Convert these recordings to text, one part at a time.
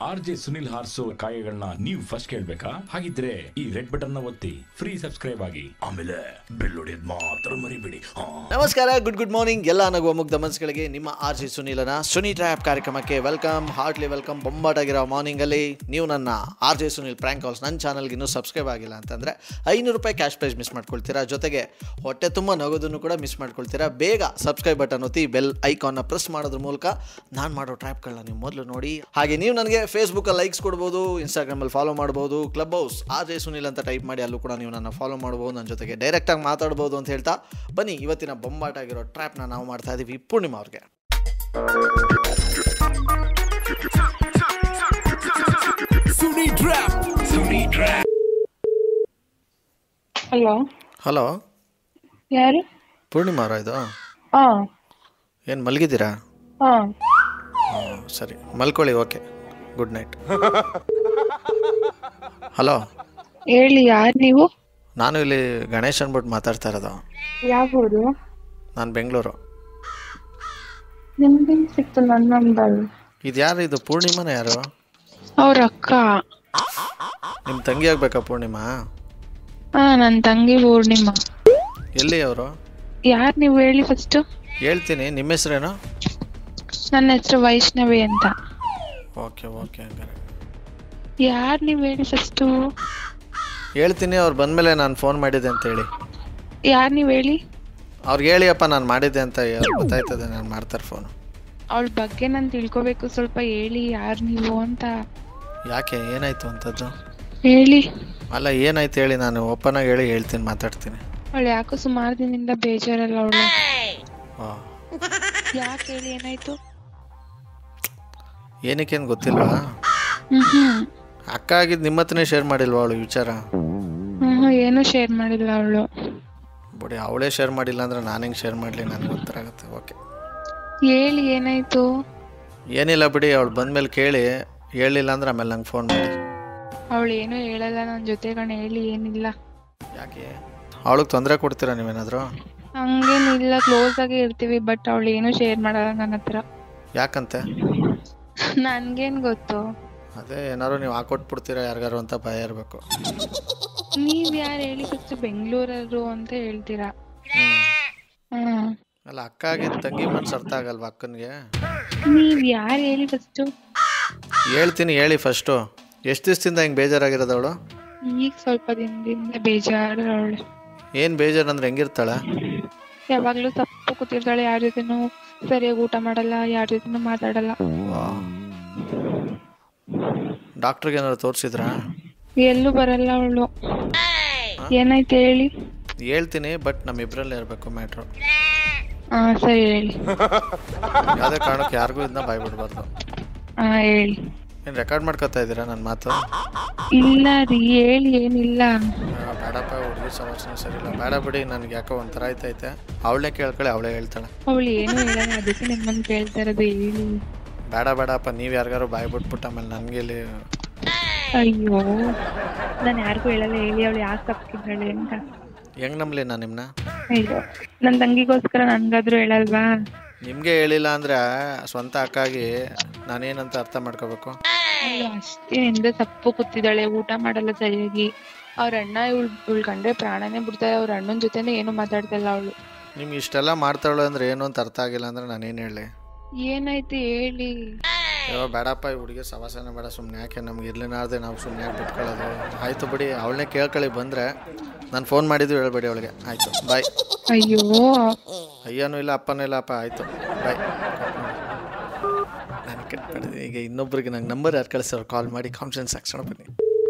R J Sunil ಹಾರ್ಸೋ ಕಾಯಗಳನ್ನ ನೀವು ಫಸ್ಟ್ ಕೇಳ್ಬೇಕಾ ಹಾಗಿದ್ರೆ ಈ ರೆಡ್ ಬಟನ್ ನ ಒತ್ತಿ ಫ್ರೀ ಸಬ್ಸ್ಕ್ರೈಬ್ ಆಗಿ ಆಮೇಲೆ ಬೆಲ್ ಹೊಡೆಯೋದ್ ಮಾತ್ರ ಮರಿಬೇಡಿ ಹಾ ನಮಸ್ಕಾರ ಗುಡ್ ಗುಡ್ ಮಾರ್ನಿಂಗ್ ಎಲ್ಲ ನಗುವ ಮುಗ್ಧ ಮನಸ್ಸುಗಳಿಗೆ ನಿಮ್ಮ ಆರ್ ಜಿ ಸುನೀಲನ ಸುನಿ ಟ್ರ್ಯಾಪ್ ಕಾರ್ಯಕ್ರಮಕ್ಕೆ ವೆಲ್ಕಮ್ ಹಾರ್ಟ್ಲಿ ವೆಲ್ಕಮ್ ಬೊಂಬಾಟಾಗಿರೋ ಮಾರ್ನಿಂಗಲ್ಲಿ ನೀವು ನನ್ನ R J Sunil prank calls ನನ್ನ ಚಾನಲ್ಗೆ ಇನ್ನೂ ಸಬ್ಸ್ಕ್ರೈಬ್ ಆಗಿಲ್ಲ ಅಂತಂದರೆ ಐನೂರು ರೂಪಾಯಿ ಕ್ಯಾಶ್ ಪ್ರೈಸ್ ಮಿಸ್ ಮಾಡ್ಕೊಳ್ತೀರಾ ಜೊತೆಗೆ ಹೊಟ್ಟೆ ತುಂಬ ನಗೋದನ್ನು ಕೂಡ ಮಿಸ್ ಮಾಡ್ಕೊಳ್ತೀರಾ ಬೇಗ ಸಬ್ಸ್ಕ್ರೈಬ್ ಬಟನ್ ಒತ್ತಿ ಬೆಲ್ ಐಕಾನ್ನ ಪ್ರೆಸ್ ಮಾಡೋದ್ರ ಮೂಲಕ ನಾನು ಮಾಡೋ ಟ್ರ್ಯಾಪ್ಗಳನ್ನ ನೀವು ಮೊದಲು ನೋಡಿ ಹಾಗೆ ನೀವು ನನಗೆ ಫೇಸ್ಬುಕ್ಕಲ್ಲಿ ಲೈಕ್ಸ್ ಕೊಡ್ಬೋದು ಇನ್ಸ್ಟಾಗ್ರಾಮಲ್ಲಿ ಫಾಲೋ ಮಾಡ್ಬೋದು Clubhouse R J Sunil ಅಂತ ಟೈಪ್ ಮಾಡಿ ಅಲ್ಲೂ ಕೂಡ ನೀವು ನನ್ನ ಫಾಲೋ ಮಾಡ್ಬೋದು ನನ್ನ ಜೊತೆಗೆ ಡೈರೆಕ್ಟಾಗಿ ಮಾತಾಡ್ಬೋದು ಅಂತ ಹೇಳ್ತಾ ಬನ್ನಿ ಇವತ್ತಿನ ಬೊಂಬಾಟ ಆಗಿರೋ ಟ್ರ್ಯಾಪ್ನ ನಾವು ಮಾಡ್ತಾ ಇದ್ದೀವಿ ಪೂರ್ಣಿಮಾ ಅವ್ರಿಗೆ ಹಲೋ ಹಲೋ ಯಾರು ಪೂರ್ಣಿಮಾ ಅವರ ಇದು ಹಾ ಏನು ಮಲಗಿದ್ದೀರಾ ಹಾ ಹ್ಮ್, ಸರಿ ಮಲ್ಕೊಳ್ಳಿ ಓಕೆ ಗುಡ್ ನೈಟ್ ಹಲೋ ಹೇಳಿ ಯಾರು ನೀವು ನಾನು ಇಲ್ಲಿ ಗಣೇಶ್ ಅಂದ್ಬಿಟ್ಟು ಮಾತಾಡ್ತಾ ಇರೋದು ಯಾವ ಊರು ನಾನು ಬೆಂಗಳೂರು ನಿಮ್ಗೆ ಸಿಕ್ತು ನನ್ನ ನಂಬರ್ ಇದು ಯಾರು ಇದು ಪೂರ್ಣಿಮಾನ ಯಾರು ಅವ್ರ ಅಕ್ಕ ನಿಮ್ಮ ತಂಗಿ ಆಗ್ಬೇಕಾ ಪೂರ್ಣಿಮಾ ಹಾ ನನ್ನ ತಂಗಿ ಪೂರ್ಣಿಮಾ ಎಲ್ಲಿ ಅವರು ಯಾರು ನೀವು ಹೇಳಿ ಫಸ್ಟ್ ಹೇಳ್ತೀನಿ ನಿಮ್ಮ ಹೆಸ್ರೇನು ನನ್ನ ಹೆಸರು ವೈಷ್ಣವಿ ಅಂತ ಓಕೆ ಓಕೆ ಹಂಗಾರೆ ಯಾರು ನೀವು ಹೇಳಿ ಫಸ್ಟು ಹೇಳ್ತೀನಿ ಅವ್ರು ಬಂದಮೇಲೆ ನಾನು ಫೋನ್ ಮಾಡಿದ್ದೆ ಅಂತ ಹೇಳಿ ಯಾರು ನೀವು ಹೇಳಿ ಅವ್ರಿಗೆ ಹೇಳಿಯಪ್ಪ ನಾನು ಮಾಡಿದ್ದೆ ಅಂತ ಅವ್ರಿಗೆ ಗೊತ್ತಾಯ್ತದೆ ನಾನು ಮಾಡ್ತಾರೆ ಫೋನು ಅವಳ ಬಗ್ಗೆ ನಾನು ತಿಳ್ಕೊಬೇಕು ಸ್ವಲ್ಪ ಹೇಳಿ ಯಾರು ನೀವು ಅಂತ ಯಾಕೆ ಏನಾಯ್ತು ಅಂತದ್ದು ಹೇಳಿ ಅಲ್ಲ ಏನಾಯ್ತು ಹೇಳಿ ನಾನು ಓಪನ್ ಆಗಿ ಹೇಳಿ ಹೇಳ್ತೀನಿ ಮಾತಾಡ್ತೀನಿ ಅವಳು ಯಾಕೋ ಸುಮಾರು ದಿನದಿಂದ ಬೇಜಾರಲ್ಲ ಅವಳು ಓ ಯಾಕೆ ಹೇಳಿ ಏನಾಯ್ತು ಏನಕ್ಕೇನು ಗೊತ್ತಿಲ್ವಾ ಹ್ಮ್ ಹ್ಮ್ ಅಕ್ಕ ಆಗಿದ್ದು ನಿಮ್ಮ ಹತ್ರನೇ ಶೇರ್ ಮಾಡಿಲ್ವಾ ಅವಳು ವಿಚಾರ ಹ್ಮ್ ಹ್ಮ್ ಏನೂ ಶೇರ್ ಮಾಡಿಲ್ಲ ಅವಳು ಬಿಡಿ ಅವಳೇ ಶೇರ್ ಮಾಡಿಲ್ಲ ಅಂದ್ರೆ ನಾನು ಹೆಂಗೆ ಶೇರ್ ಮಾಡಲಿ ನನಗೆ ಗೊತ್ತಾಗುತ್ತೆ ಆಗುತ್ತೆ ಓಕೆ ಹೇಳಿ ಏನಾಯ್ತು ಏನಿಲ್ಲ ಬಿಡಿ ಅವಳು ಬಂದಮೇಲೆ ಕೇಳಿ ಹೇಳಿಲ್ಲ ಅಂದ್ರೆ ಆಮೇಲೆ ನಂಗೆ ಫೋನ್ ಮಾಡಿ ಅವಳು ಏನೂ ಹೇಳಲ್ಲ ನನ್ನ ಜೊತೆ ಕಣ ಹೇಳಿ ಏನಿಲ್ಲ ಯಾಕೆ ಅವಳಿಗೆ ತೊಂದರೆ ಕೊಡ್ತೀರಾ ನೀವೇನಾದರೂ ಹಂಗೇನಿಲ್ಲ ಕ್ಲೋಸ್ ಆಗಿ ಇರ್ತೀವಿ ಬಟ್ ಅವಳು ಏನೂ ಶೇರ್ ಮಾಡಲ್ಲ ನನ್ನ ಹತ್ರ ಯಾಕಂತೆ ನನ್ಗೇನ್ ಗೊತ್ತು ಅದೇ ಏನಾದ್ರು ನೀವು ಹಾಕೊಟ್ಬಿಡ್ತೀರಾ ಯಾರಿಗಾರು ಅಂತ ಭಯ ಇರಬೇಕು ನೀವ್ ಯಾರು ಹೇಳಿ ಫಸ್ಟ್ ಬೆಂಗಳೂರರು ಅಂತ ಹೇಳ್ತೀರಾ ಹ್ಮ್ ಅಲ್ಲ ಅಕ್ಕ ಆಗಿದ್ದು ತಂಗಿ ಮನ್ಸು ಅರ್ಥ ಆಗಲ್ವಾ ಅಕ್ಕನಿಗೆ ನೀವ್ ಯಾರು ಹೇಳಿ ಫಸ್ಟ್ ಹೇಳ್ತೀನಿ ಹೇಳಿ ಫಸ್ಟು ಎಷ್ಟು ದಿವಸದಿಂದ ಹಿಂಗೆ ಬೇಜಾರಾಗಿರೋದು ಅವಳು ಈಗ ಸ್ವಲ್ಪ ದಿನದಿಂದ ಬೇಜಾರು ಅವಳು ಏನು ಬೇಜಾರು ಅಂದ್ರೆ ಹೆಂಗಿರ್ತಾಳೆ ಯಾವಾಗ್ಲೂ ತಪ್ಪು ಕೂತಿರ್ತಾಳೆ ಯಾರ ಜೊತೆನೂ ಸರಿಯಾಗಿ ಊಟ ಮಾಡಲ್ಲ ಯಾರ ಜೊತೆನೂ ಮಾತಾಡಲ್ಲ ಡಾಕ್ಟ್ರಿಗೆ ಏನಾದ್ರು ತೋರಿಸಿದ್ರಾ ಎಲ್ಲೂ ಬರಲ್ಲ ಅವಳು ಏನಾಯ್ತು ಹೇಳಿ ಹೇಳ್ತೀನಿ ಬಟ್ ನಮ್ಮಿಬ್ಬರಲ್ಲೇ ಇರಬೇಕು ಮ್ಯಾಟ್ರು ಹಾ ಸರಿ ಹೇಳಿ ಯಾವುದೇ ಕಾರಣಕ್ಕೆ ಯಾರಿಗೂ ಇದನ್ನ ಬಾಯ್ಬಿಡ್ಬಾರ್ದು ಹಾ ಹೇಳಿ ಏನು ರೆಕಾರ್ಡ್ ಮಾಡ್ಕೊತಾ ಇದ್ದೀರಾ ನನ್ನ ಮಾತು ಇಲ್ಲ ರೀ ಹೇಳಿ ಏನಿಲ್ಲ ಆ, ಬೇಡಪ್ಪ ಹುಡುಗಿ ಸಮಸ್ಯೆ ಸರಿ ಇಲ್ಲ ಬೇಡ ಬಿಡಿ ನನಗೆ ಯಾಕೋ ಒಂಥರ ಆಯ್ತೈತೆ ಅವಳೇ ಕೇಳ್ಕೊಳ್ಳಿ ಅವಳೇ ಹೇಳ್ತಾಳೆ ಅವಳು ಏನು ಹೇಳಲ್ಲ ಅದಕ್ಕೆ ನಿಮ್ಮನ್ನ ಕೇಳ್ತಾ ಇರೋದು ಹೇಳಿ ಬೇಡ ಬೇಡಪ್ಪ ನೀವು ಯಾರಿಗಾರು ಬಾಯ್ ಬಿಟ್ಬಿಟ್ಟು ಆಮೇಲೆ ನನಗೆ ಇಲ್ಲಿ ಅಯ್ಯೋ ನಾನು ಯಾರಿಗೂ ಹೇಳಲ್ಲ ಹೇಳಿ ಅವಳು ಯಾಕೆ ತಪ್ಪಿದ್ದಾಳೆ ಅಂತ ಹೆಂಗೆ ನಂಬಲಿ ನಾನು ನಿಮ್ಮನ್ನ ಅಯ್ಯೋ ನನ್ನ ತಂಗಿಗೋಸ್ಕರ ನನ್ಗಾದ್ರೂ ಹೇಳಲ್ವಾ ನಿಮಗೆ ಹೇಳಿಲ್ಲ ಅಂದರೆ ಸ್ವಂತ ಅಕ್ಕಾಗಿ ನಾನೇನಂತ ಅರ್ಥ ಮಾಡ್ಕೋಬೇಕು ಅವಳು ಅಷ್ಟೇನಿಂದ ತಪ್ಪು ಕೂತಿದ್ದಾಳೆ ಊಟ ಮಾಡಲ್ಲ ಸರಿಯಾಗಿ ಅವ್ರ ಅಣ್ಣ ಇವಳು ಇವಳು ಕಂಡ್ರೆ ಪ್ರಾಣನೇ ಬಿಡ್ತಾರೆ ಅವ್ರ ಅಣ್ಣನ ಜೊತೆನೇ ಏನು ಮಾತಾಡ್ತಲ್ಲ ಅವಳು ನಿಮ್ಗೆ ಇಷ್ಟೆಲ್ಲ ಮಾಡ್ತಾಳೆ ಅಂದ್ರೆ ಏನು ಅಂತ ಅರ್ಥ ಆಗಿಲ್ಲ ಅಂದ್ರೆ ನಾನೇನು ಹೇಳಿ ಏನಾಯ್ತು ಹೇಳಿ ಅಯ್ಯೋ ಬೇಡಪ್ಪ ಈ ಹುಡುಗಿ ಸವಾಸನೆ ಬೇಡ ಸುಮ್ಮನೆ ಯಾಕೆ ನಮ್ಗೆ ಇರ್ಲಿನಾರ್ದೆ ನಾವು ಸುಮ್ಮನೆ ಯಾಕೆ ಬಿಟ್ಕೊಳ್ಳೋದು ಆಯಿತು ಬಿಡಿ ಅವಳನ್ನೇ ಕೇಳ್ಕೊಳ್ಳಿ ಬಂದರೆ ನಾನು ಫೋನ್ ಮಾಡಿದ್ದು ಹೇಳ್ಬೇಡಿ ಅವಳಿಗೆ ಆಯಿತು ಬಾಯ್ ಅಯ್ಯೋ ಅಯ್ಯನೂ ಇಲ್ಲ ಅಪ್ಪನೂ ಇಲ್ಲ ಅಪ್ಪ ಆಯಿತು ಬಾಯ್ ನಾನು ಕಟ್ ಮಾಡಿದೆ ಈಗ ಇನ್ನೊಬ್ರಿಗೆ ನಂಗೆ ನಂಬರ್ ಯಾರು ಕಳಿಸೋರು ಕಾಲ್ ಮಾಡಿ ಕಾನ್ಫಿಡೆನ್ಸ್ ಹಾಕ್ಸೋಣ ಬನ್ನಿ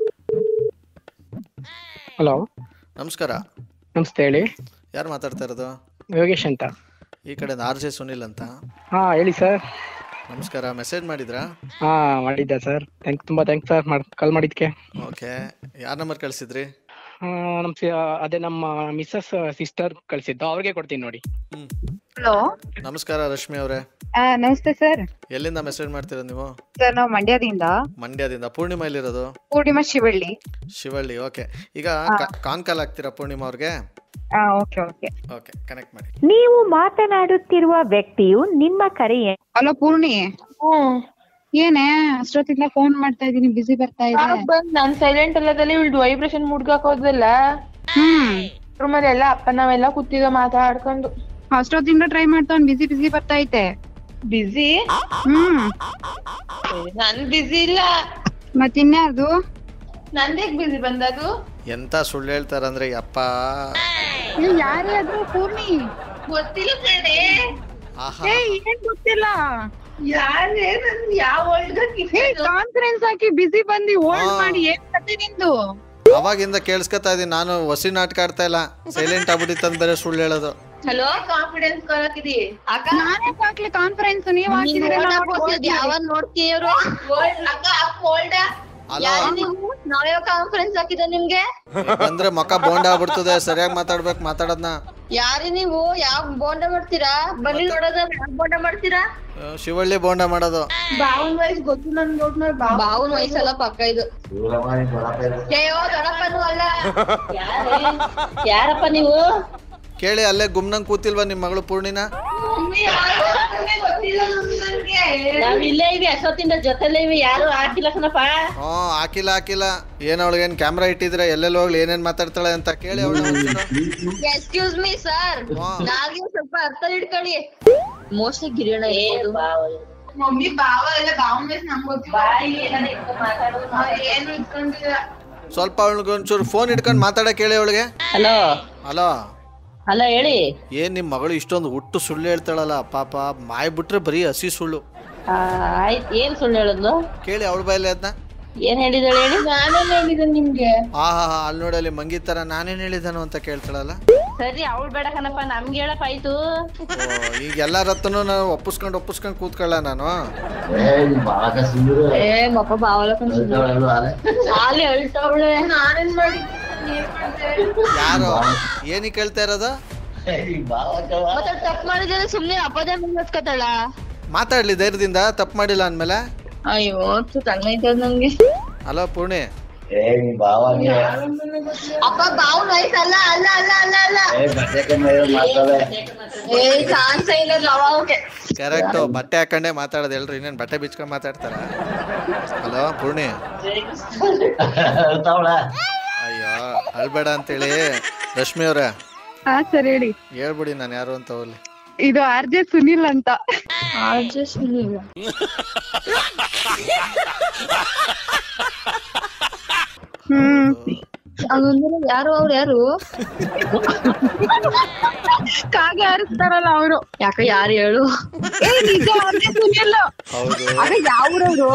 ಹಲೋ ನಮಸ್ಕಾರ ನಮಸ್ತೆ ಹೇಳಿ ಯಾರು ಮಾತಾಡ್ತಾ ಇರೋದು ಯೋಗೇಶ್ ಅಂತ ಈ ಕಡೆ ಆರ್ ಜೆ ಸುನಿಲ್ ಅಂತ ಹಾ ಹೇಳಿ ಸರ್ ನಮಸ್ಕಾರ ಮೆಸೇಜ್ ಮಾಡಿದ್ರಾ ಹಾ ಮಾಡಿದ್ದೆ ಸರ್ ಥ್ಯಾಂಕ್ ತುಂಬಾ ಥ್ಯಾಂಕ್ಸ್ ಸರ್ ಮಾಡ್ ಕಾಲ್ ಮಾಡಿದ್ಕೆ ಓಕೆ ಯಾರ ನಂಬರ್ ಕಳಿಸಿದ್ರಿ ಆ, ನಮ್ ಸಿ- ಅದೇ ನಮ್ಮ ಮಿಸ್ಸಸ್ ಸಿಸ್ಟರ್ ಕಳ್ಸಿದ್ದು ಅವ್ರಿಗೆ ಕೊಡ್ತೀನಿ ನೋಡಿ ಹ್ಞೂ ಹಲೋ ನಮಸ್ಕಾರ ರಶ್ಮಿ ಅವರೇ ನಮಸ್ತೆ ಸರ್ ಎಲ್ಲಿಂದ ಮೆಸೇಜ್ ಮಾಡ್ತೀರಾ ನೀವು ಸರ್ ನಾವು ಮಂಡ್ಯದಿಂದ ಮಂಡ್ಯದಿಂದ ಪೂರ್ಣಿಮಾ ಎಲ್ಲಿರೋದು ಪೂರ್ಣಿಮಾ ಶಿವಳ್ಳಿ ಶಿವಳ್ಳಿ ಓಕೆ ಈಗ ಕಾನ್ ಕಾಲ್ ಆಗ್ತೀರಾ ಪೂರ್ಣಿಮಾ ಅವ್ರಿಗೆ ಹಾ ಓಕೆ ಓಕೆ ಓಕೆ ಕನೆಕ್ಟ್ ಮಾಡಿ ನೀವು ಮಾತನಾಡುತ್ತಿರುವ ವ್ಯಕ್ತಿಯು ನಿಮ್ಮ ಕರೆಯ ಹಲೋ ಪೂರ್ಣಿ ಹ್ಮ್ ಏನೇ ಅಷ್ಟೊತ್ತಿಂದ ಫೋನ್ ಮಾಡ್ತಾ ಇದೀನಿ ಬಿಸಿ ಬರ್ತಾ ಇದೆ ಬಂದ್ ನಾನ್ ಸೈಲೆಂಟ್ ಅಲ್ಲದಲ್ಲಿ ಇವ್ಳ್ದು ವೈಬ್ರೇಷನ್ ಮುಡ್ಗಾಕ್ ಹೋದಲ್ಲ ಹ್ಮ್ ರೂಮಲ್ಲಿ ಎಲ್ಲ ಅಪ್ಪ ನಾವೆಲ್ಲ ಕೂತಿದ್ದ ಮಾತಾಡ್ಕೊಂಡು ಅಷ್ಟೊತ್ತಿಂದ ಟ್ರೈ ಮಾಡ್ತಾವ್ ಬಿಸಿ ಬಿಸಿ ಬರ್ತಾ ಐತೆ ಬಿಸಿ ಹ್ಮ್ ನನ್ ಬಿಸಿ ಇಲ್ಲ ಮತ್ತಿನ್ಯಾರ್ದು ನಂದೇಗ್ ಬಿಸಿ ಬಂದದು ಎಂತ ಸುಳ್ಳು ಹೇಳ್ತಾರಂದ್ರೆ ಅಪ್ಪ ಏ, ಯಾರೇ ಅದು ಪೂರ್ಣಿ ಗೊತ್ತಿಲ್ಲ ಕಣೆ ಆಹಾ ಏ ಏನ್ ಗೊತ್ತಿಲ್ಲ ಯಾರೇ ನನ್ ಯಾವ ಏ ಕಾನ್ಫರೆನ್ಸ್ ಹಾಕಿ ಬಿಸಿ ಬಂದಿ ಹೋಲ್ಡ್ ಹಾ. ಮಾಡಿ ಏನ್ ಕತೆ ನಿಂದು ಅವಾಗಿಂದ ಕೇಳಿಸ್ಕೊತಾ ಇದೀನಿ ನಾನು ವಸಿ ನಾಟಕ ಆಡ್ತಾ ಇಲ್ಲ ಸೈಲೆಂಟ್ ಆಗ್ಬಿಟ್ಟಿತ್ತಂತ ಬೇರೆ ಸುಳ್ಳು ಹೇಳೋದು ಹಲೋ ಕಾನ್ಫಿಡೆನ್ಸ್ ಕೊಡಕಿದಿ ಅಕ್ಕ ನಾನೇ ಹಾಕ್ಲಿ ಕಾನ್ಫರೆನ್ಸ್ ನೀವ್ ಹಾಕಿದ್ರಲ್ಲ ಯಾವಾಗ ನೋಡ್ತೀವ್ರು ಅಕ್ಕ ಕೋಲ್ಡ ಅಲ್ಲ ನೀವು ನಾವ್ಯಾವ ಕಾನ್ಫರೆನ್ಸ್ ಹಾಕಿದ ನಿಮ್ಗೆ ಬಂದ್ರೆ ಮುಖ ಬೋಂಡ ಆಗ್ಬಿಡ್ತದೆ ಸರಿಯಾಗಿ ಮಾತಾಡ್ಬೇಕು ಮಾತಾಡೋದ್ನ ಯಾರಿ ನೀವು ಯಾವ ಬೋಂಡ ಮಾಡ್ತೀರಾ ಬನ್ನಿ ನೋಡೋದ ಯಾವ ಬೋಂಡ ಮಾಡ್ತೀರಾ ಆ, ಶಿವಳ್ಳಿ ಬೋಂಡ ಮಾಡೋದು ಬಾವನ್ ವಯಸ್ ಗೊತ್ತು ನನ್ ದೊಡ್ಡ ಬಾವುನ್ ವಯಸ್ಸಲ್ಲ ಪಕ್ಕ ಇದು ಅಯ್ಯೋ ದೊಡ್ಡಪ್ಪನು ಅಲ್ಲ ಯಾರಪ್ಪ ನೀವು ಕೇಳಿ ಅಲ್ಲೇ ಗುಮ್ನಂಗ್ ಕೂತಿಲ್ವಾ ನಿಮ್ಮ ಮಗಳು ಪೂರ್ಣಿನ ಗೊತ್ತಿಲ್ಲ ನನ್ಗೆ ನಾವ್ ಇಲ್ಲೇ ಇವಿ ಅಷ್ಟೊತ್ತಿಂದ ಜೊತೆಲೇ ಇವಿ ಯಾರು ಹಾಕಿಲ್ಲ ಕಣಪ್ಪ ಹ್ಞೂ ಹಾಕಿಲ್ಲ ಹಾಕಿಲ್ಲ ಏನ್ ಅವಳಿಗೇನ್ ಕ್ಯಾಮ್ರಾ ಇಟ್ಟಿದ್ರೆ ಎಲ್ಲೆಲ್ಲಿ ಹೋಗ್ಲಿ ಏನೇನ್ ಮಾತಾಡ್ತಾಳೆ ಅಂತ ಕೇಳಿ ಅವಳು ಎಕ್ಸ್ಕ್ಯೂಸ್ ಮೀ ಸರ್ ಹಾ. ನಾಲ್ಗೆ ಸ್ವಲ್ಪ ಅರ್ಥ ಇಟ್ಕೊಳ್ಳಿ ಮೋಸ್ಟ್ಲಿ ಗಿರಿಯಣ್ಣ ಇರ್ಬೋದು ಮಮ್ಮಿ ಬಾವ ಎಲ್ಲ ಬಾವನ್ ವಯಸ್ ನಮ್ಗ್ ಗೊತ್ತಿಲ್ಲ ಏನು ಇಟ್ಕೊಂಡಿಲ್ಲ ಸ್ವಲ್ಪ ಅವಳಿಗೆ ಒಂಚೂರು ಫೋನ್ ಇಟ್ಕೊಂಡು ಮಾತಾಡಕ್ ಹೇಳಿ ಅವಳಿಗೆ ಹಲೋ ಅಲೋ ಹಲೋ ಹೇಳಿ ಏನ್ ನಿಮ್ ಮಗಳು ಇಷ್ಟೊಂದು ಹುಟ್ಟು ಸುಳ್ಳು ಹೇಳ್ತಾಳಲ್ಲ ಪಾಪ ಮಾಯ್ ಬಿಟ್ರೆ ಬರೀ ಹಸಿ ಸುಳ್ಳು ಆ, ಆಯ್ತ್ ಏನ್ ಸುಳ್ಳು ಹೇಳದ್ಲು ಕೇಳಿ ಅವಳ ಬಾಯಲ್ಲಿ ಅದನ್ನ ಏನ್ ಹೇಳಿದಾಳೆ ಹೇಳಿ ನಾನೇನ್ ಹೇಳಿದೆ ನಿಮ್ಗೆ ಆ ಹಾ ಹಾ ಅಲ್ಲಿ ನೋಡಿ ಅಲ್ಲಿ ಮಂಗಿತರ ನಾನೇನ್ ಹೇಳಿದಾನು ಅಂತ ಕೇಳ್ತಾಳಲ್ಲ ಸರಿ ಅವಳು ಬೇಡ ಕಣಪ್ಪ ನಮ್ಗೆ ಹೇಳಪ್ಪ ಆಯ್ತು ಓ, ಈಗ ಎಲ್ಲಾರ ಹತ್ರನು ನಾನು ಒಪ್ಪಿಸ್ಕೊಂಡು ಒಪ್ಪಿಸ್ಕೊಂಡು ಕೂತ್ಕೊಳ್ಳ ನಾನು ಏ ಮಪ್ಪ ಬಾವಲ ಅಲ್ಲಿ ಹೇಳ್ತಾವಳೆ ನಾನೇನ್ ಮಾಡಿ ಯಾರು ಏನಕ್ಕೆ ಕೇಳ್ತಾ ಇರೋದು ಮತ್ತೆ ತಪ್ಪು ಮಾಡಿದ್ರೆ ಸುಮ್ನೆ ಅಪ್ಪದೇ ಮುಂದಸ್ಕೊತಾಳ ಮಾತಾಡ್ಲಿ ಧೈರ್ಯದಿಂದ ತಪ್ಪು ಮಾಡಿಲ್ಲ ಅಂದ್ಮೇಲೆ ಅಯ್ಯೋ ತಣ್ಣೈತದ ನಮ್ಗೆ ಅಲೋ ಪೂರ್ಣಿ ಅಪ್ಪ ಬಾವನ್ ವಯಸ್ಸಲ್ಲ ಅಲ್ಲ ಅಲ್ಲ ಅಲ್ಲ ಅಲ್ಲ ಏ ಚಾನ್ಸ್ ಇಲ್ಲ ಲವಾಕೆ ಕರೆಕ್ಟು ಬಟ್ಟೆ ಹಾಕೊಂಡೇ ಮಾತಾಡೋದು ಎಲ್ರು ಇನ್ನೇನು ಬಟ್ಟೆ ಬಿಚ್ಕೊಂಡು ಮಾತಾಡ್ತಾರ ಹಲೋ ಪೂರ್ಣಿ ಅಯ್ಯೋ ಅಳ್ಬೇಡ ಅಂತೇಳಿ ರಶ್ಮಿ ಅವ್ರೆ ಹಾ ಸರಿ ಹೇಳಿ ಹೇಳ್ಬಿಡಿ ನಾನು ಯಾರು ಅಂತ ಹೋಗ್ಲಿ ಇದು ಆರ್ ಜೆ ಸುನಿಲ್ ಅಂತ ಹ್ಮ್ ಹಂಗಂದ್ರೆ ಯಾರು ಅವ್ರು ಯಾರು ಕಾಗೆ ಹಾರಿಸ್ತಾರಲ್ಲ ಅವರು ಯಾಕ ಯಾರು ಹೇಳು ಏ ನಿಜ ಆರ್ ಜೆ ಸುನಿಲ್ ಹೌದು ಆಗ ಯಾವ್ರವ್ರು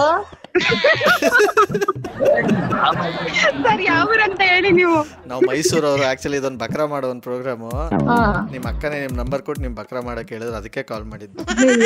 ಸರ್ ಯಾವ್ರಂತ ಹೇಳಿ ನೀವು ನಾವು ಮೈಸೂರವರು ಆಕ್ಚುಲಿ ಇದೊಂದು ಬಕ್ರಾ ಮಾಡೋ ಒಂದು ಪ್ರೋಗ್ರಾಮು ಹಾ ನಿಮ್ಮ ಅಕ್ಕನೇ ನಿಮ್ಮ ನಂಬರ್ ಕೊಟ್ಟು ನಿಮ್ಮ ಬಕ್ರಾ ಮಾಡಕ್ಕೆ ಹೇಳಿದ್ರು ಅದಕ್ಕೆ ಕಾಲ್ ಮಾಡಿದ್ದು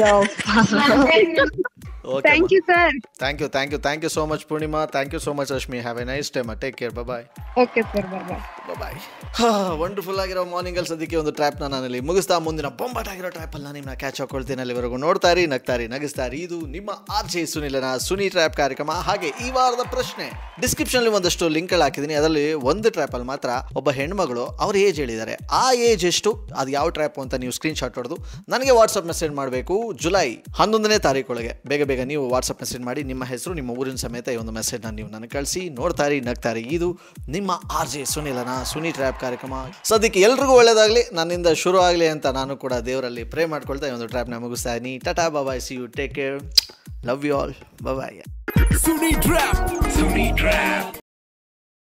okay thank you sir thank you thank you thank you so much Purnima thank you so much Rashmi have a nice time take care bye okay sir bye bye wonderful ಆಗಿರೋ ಮಾರ್ನಿಂಗ್ ಅಲ್ಲಿ ಸದ್ಯಕ್ಕೆ ಒಂದು ಟ್ರ್ಯಾಪ್ನ ನಾನಲ್ಲಿ ಮುಗಿಸ್ತಾ ಮುಂದಿನ ಬೊಂಬಾಟ್ ಆಗಿರೋ ಟ್ರ್ಯಾಪಲ್ಲಿ ನಾನು ನಿಮ್ಮನ್ನ ಕ್ಯಾಚ್ ಹಾಕೊಳ್ತೀನಿ ಅಲ್ಲಿವರೆಗೂ ನೋಡ್ತಾರಿ ನಗ್ತಾರಿ ನಗಿಸ್ತಾರಿ ಇದು ನಿಮ್ಮ ಆರ್ ಜೆ ಸುನಿಲನ ಸುನಿ ಟ್ರ್ಯಾಪ್ ಕಾರ್ಯಕ್ರಮ ಹಾಗೆ ಈ ವಾರದ ಪ್ರಶ್ನೆ ಡಿಸ್ಕ್ರಿಪ್ಷನ್ ಒಂದಷ್ಟು ಲಿಂಕ್ಗಳು ಹಾಕಿದ್ದೀನಿ ಅದರಲ್ಲಿ ಒಂದು ಟ್ರ್ಯಾಪಲ್ಲಿ ಮಾತ್ರ ಒಬ್ಬ ಹೆಣ್ಮಗಳು ಅವ್ರ ಏಜ್ ಹೇಳಿದ್ದಾರೆ ಆ ಏಜ್ ಎಷ್ಟು ಅದು ಯಾವ ಟ್ರ್ಯಾಪ್ ಅಂತ ನೀವು ಸ್ಕ್ರೀನ್ ಶಾಟ್ ಹೊಡೆದು ನನಗೆ ವಾಟ್ಸಪ್ ಮೆಸೇಜ್ ಮಾಡಬೇಕು ಜುಲೈ ಹನ್ನೊಂದನೇ ತಾರೀಕೊಳಗೆ ಬೇಗ ಬೇಗ ನೀವು ವಾಟ್ಸಪ್ ಮೆಸೇಜ್ ಮಾಡಿ ನಿಮ್ಮ ಹೆಸರು ನಿಮ್ಮ ಊರಿನ ಸಮೇತ ಈ ಒಂದು ಮೆಸೇಜ್ನ ನೀವು ನನಗೆ ಕಳಿಸಿ ನೋಡ್ತಾರಿ ನಗ್ತಾರಿ ಇದು ನಿಮ್ಮ ಆರ್ ಜೆ ಸುನಿಲನ ಸುನಿ ಟ್ರ್ಯಾಪ್ ಕಾರ್ಯಕ್ರಮ ಸದ್ಯಕ್ಕೆ ಎಲ್ರಿಗೂ ಒಳ್ಳೇದಾಗಲಿ ನನ್ನಿಂದ ಶುರು ಆಗಲಿ ಅಂತ ನಾನು ಕೂಡ ದೇವರಲ್ಲಿ ಪ್ರೇ ಮಾಡ್ಕೊಳ್ತಾ ಈ ಒಂದು ಟ್ರ್ಯಾಪ್ನ ಮುಗಿಸ್ತಾ ಇದ್ದೀನಿ tata bye see you take care love you all bye Suni trap Suni trap